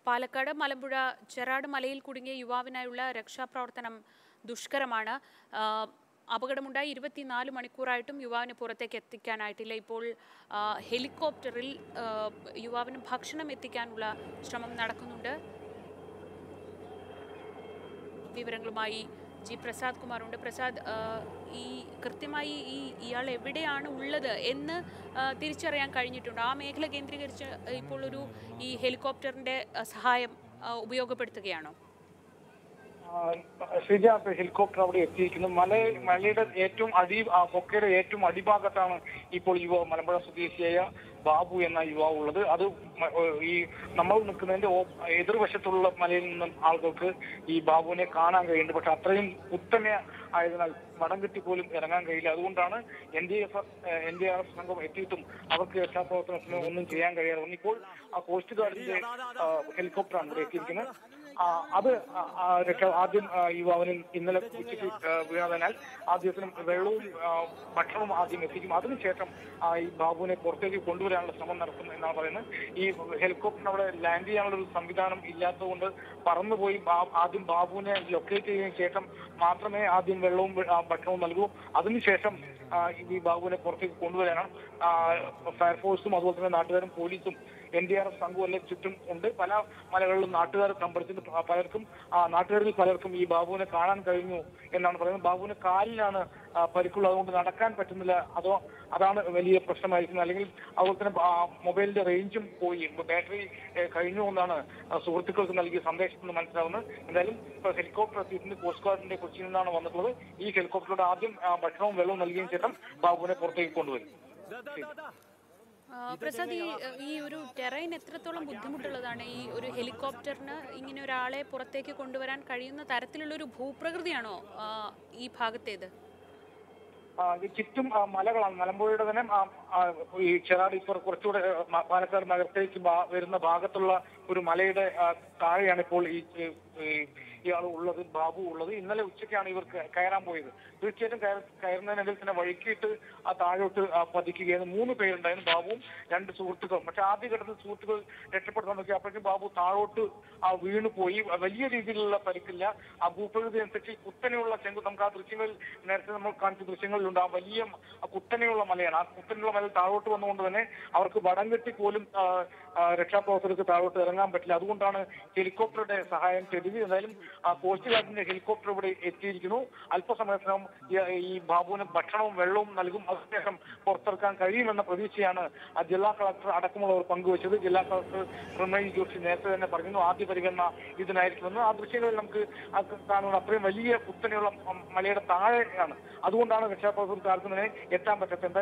പാലക്കാട് മലമ്പുഴ ചെറാട് മലയിൽ കുടുങ്ങിയ യുവാവിനായുള്ള രക്ഷാപ്രവർത്തനം ദുഷ്കരമാണ് ആ, അപകടമുണ്ടായി ഇരുപത്തിനാല് മണിക്കൂറായിട്ടും യുവാവിനെ പുറത്തേക്ക് എത്തിക്കാനായിട്ടില്ല ഇപ്പോൾ ആ, ഹെലികോപ്റ്ററിൽ ആ, യുവാവിന് ഭക്ഷണം എത്തിക്കാനുള്ള ശ്രമം നടക്കുന്നുണ്ട് വിവരങ്ങളുമായി ജി പ്രസാദ് കുമാർ ഉണ്ട് പ്രസാദ് ആ, ഈ കൃത്യമായി ഈ ഇയാൾ എവിടെയാണ് ഉള്ളത് എന്ന് ആ, തിരിച്ചറിയാൻ കഴിഞ്ഞിട്ടുണ്ട് ആ മേഖല കേന്ദ്രീകരിച്ച് ഇപ്പോൾ ഒരു ഈ ഹെലികോപ്റ്ററിന്റെ ആ, സഹായം ആ, ഉപയോഗപ്പെടുത്തുകയാണോ ആ, ശ്രീജ ഇപ്പൊ ഹെലികോപ്റ്റർ അവിടെ എത്തിയിരിക്കുന്നു മല മലയുടെ ഏറ്റവും അടി ആ, കൊക്കയുടെ ഏറ്റവും അടിഭാഗത്താണ് ഇപ്പോൾ യുവാവ് മലമ്പുഴ സ്വദേശിയായ ബാബു എന്ന യുവാവ് ഉള്ളത് അത് മ- ഏ, ഈ നമ്മൾ നിൽക്കുന്നതിന്റെ ഓ- എതിർവശത്തുള്ള മലയിൽ നിന്നും ആളുകൾക്ക് ഈ ബാബുവിനെ കാണാൻ കഴിയുന്നുണ്ട് പക്ഷെ അത്രയും കുത്തനെ ആയതിനാൽ മടം കെട്ടി പോലും ഇറങ്ങാൻ കഴിയില്ല അതുകൊണ്ടാണ് N D F N D R F സംഘം എത്തിയിട്ടും അവർക്ക് രക്ഷാപ്രവർത്തനത്തിന് ഒന്നും ചെയ്യാൻ കഴിയാതെ ഇപ്പോൾ ആ കോസ്റ്റ് ഗാർഡിന്റെ ആ, ഹെലികോപ്റ്ററാണ് ഇവിടെ എത്തിയിരിക്കുന്നത് ആ, അത് ആ, ആ, രക്ഷ- ആദ്യം ആ, യുവാവിന് ഇന്നലെ ഉച്ചയ്ക്ക് ആ, വീണതിനാൽ ആദ്യത്തിന് വെള്ളവും ആ, ഭക്ഷണവും ആദ്യം എത്തിക്കും അതിനുശേഷം ആ, ഈ ബാബുവിനെ പുറത്തേക്ക് കൊണ്ടുവരാനുള്ള ശ്രമം നടത്തുന്നു എന്നാണ് പറയുന്നത് ഈ ഹെലികോപ്റ്ററിന് അവിടെ ലാൻഡ് ചെയ്യാനുള്ള ഒരു സംവിധാനം ഇല്ലാത്തതുകൊണ്ട് പറന്നുപോയി ബാ- ആദ്യം ബാബുവിനെ ലൊക്കേറ്റ് ചെയ്തതിനു ശേഷം മാത്രമേ ആദ്യം വെള്ളവും ആ, ഭക്ഷണവും നൽകൂ അതിനുശേഷം ആ, ഈ ബാബുവിനെ പുറത്തേക്ക് കൊണ്ടുവരാനാണ് ആ, ഫയർഫോഴ്സും അതുപോലെ തന്നെ നാട്ടുകാരും പോലീസും എൻ ഡി ആർ എഫ് സംഘവും എല്ലാം ചുറ്റും ഉണ്ട് പല മലകളിലും നാട്ടുകാർ സംഭരിച്ചിട്ട് പ- പലർക്കും ആ നാട്ടുകാരിൽ പലർക്കും ഈ ബാബുവിനെ കാണാൻ കഴിഞ്ഞു എന്നാണ് പറയുന്നത് ബാബുവിന് കാലിനാണ് ആ, പരിക്കുള്ളത് അതുകൊണ്ട് നടക്കാൻ പറ്റുന്നില്ല അതോ അതാണ് വലിയ പ്രശ്നമായിരിക്കുന്നത് അല്ലെങ്കിൽ അതുപോലെ തന്നെ ആ, മൊബൈലിന്റെ റേഞ്ചും പോയി ബാറ്ററി ഏ, കഴിഞ്ഞു എന്നാണ് ആ, സുഹൃത്തുക്കൾക്ക് നൽകിയ സന്ദേശത്തിൽ നിന്ന് മനസ്സിലാവുന്നത് എന്തായാലും ഇപ്പൊ ഹെലികോപ്റ്റർ എത്തിയിട്ടുണ്ട് കോസ്റ്റ് ഗാർഡിന്റെ കൊച്ചിയിൽ നിന്നാണ് വന്നിട്ടുള്ളത് ഈ ഹെലികോപ്റ്ററിലൂടെ ആദ്യം ആ, ഭക്ഷണവും വെള്ളവും നൽകിയതിനു ശേഷം ബാബുവിനെ പുറത്തേക്ക് കൊണ്ടുവരും ആ, പ്രസാദ് ഈ ഈ ഒരു ടെറൈൻ എത്രത്തോളം ബുദ്ധിമുട്ടുള്ളതാണ് ഈ ഒരു ഹെലികോപ്റ്ററിന് ഇങ്ങനെ ഒരാളെ പുറത്തേക്ക് കൊണ്ടുവരാൻ കഴിയുന്ന തരത്തിലുള്ള ഒരു ഭൂപ്രകൃതിയാണോ ആ, ഈ ഭാഗത്തേത് ആ, ഇത് ചുറ്റും ആ, മലകളാണ് മലമ്പുഴയുടെ തന്നെ ആ, ആ, ഈ ചെറാട് ഇപ്പോൾ കുറച്ചുകൂടെ ആ, മ- പാലക്കാട് നഗരത്തേക്ക് ഭാ- വരുന്ന ഭാഗത്തുള്ള ഒരു മലയുടെ ആ, താഴെയാണ് ഇപ്പോൾ ഈ ഈ- ഈ ഇയാൾ ഉള്ളത് ബാബു ഉള്ളത് ഇന്നലെ ഉച്ചയ്ക്കാണ് ഇവർ ക- കയറാൻ പോയത് തീർച്ചയായിട്ടും കയറ- കയറുന്നതിനിടയിൽ തന്നെ വഴുക്കിയിട്ട് ആ താഴോട്ട് ആ, പതിക്കുകയായിരുന്നു മൂന്ന് പേരുണ്ടായിരുന്നു ബാബുവും രണ്ട് സുഹൃത്തുക്കളും പക്ഷെ ആദ്യഘട്ടത്തിൽ സുഹൃത്തുക്കൾ രക്ഷപ്പെടുത്താൻ നോക്കി അപ്പോഴേക്കും ബാബു താഴോട്ട് ആ വീണു പോയി വലിയ രീതിയിലുള്ള പരിക്കില്ല ആ ഭൂപ്രകൃതി അനുസരിച്ച് കുത്തനെയുള്ള ചെങ്കു നമുക്ക് ആ ദൃശ്യങ്ങളിൽ നേരത്തെ നമ്മൾ കാണിച്ച ദൃശ്യങ്ങളിലുണ്ട് ആ വലിയ മ- ആ കുത്തനെയുള്ള മലയാണ് ആ കുത്തനെയുള്ള മല താഴോട്ട് വന്നുകൊണ്ട് തന്നെ അവർക്ക് വടം കെട്ടി പോലും ആ, ആ, രക്ഷാപ്രവർത്തകർക്ക് താഴോട്ട് ഇറങ്ങാൻ പറ്റില്ല അതുകൊണ്ടാണ് ഹെലികോപ്റ്ററുടെ സഹായം തേടിയത് എന്തായാലും ആ കോസ്റ്റ് ഗാർഡിന്റെ ഹെലികോപ്റ്റർ ഇവിടെ എത്തിയിരിക്കുന്നു അല്പസമയത്തിനകം ഈ- ഈ ബാബുവിന് ഭക്ഷണവും വെള്ളവും നൽകും അതിനുശേഷം പുറത്തിറക്കാൻ കഴിയുമെന്ന പ്രതീക്ഷയാണ് ആ ജില്ലാ കളക്ടർ അടക്കമുള്ളവർ പങ്കുവച്ചത് ജില്ലാ കളക്ടർ പ്രമേയ് ജോഷി നേരത്തെ തന്നെ പറഞ്ഞിരുന്നു ആദ്യ പരിഗണന ഇതിനായിരിക്കുമെന്ന് ആ ദൃശ്യങ്ങളിൽ നമുക്ക് അത് കാണുന്നത് അത്രയും വലിയ കുത്തനെയുള്ള മ- മലയുടെ താഴെയാണ് അതുകൊണ്ടാണ് രക്ഷാപ്രവർത്തകർക്ക് ആർക്കും തന്നെ എത്താൻ പറ്റാത്തത്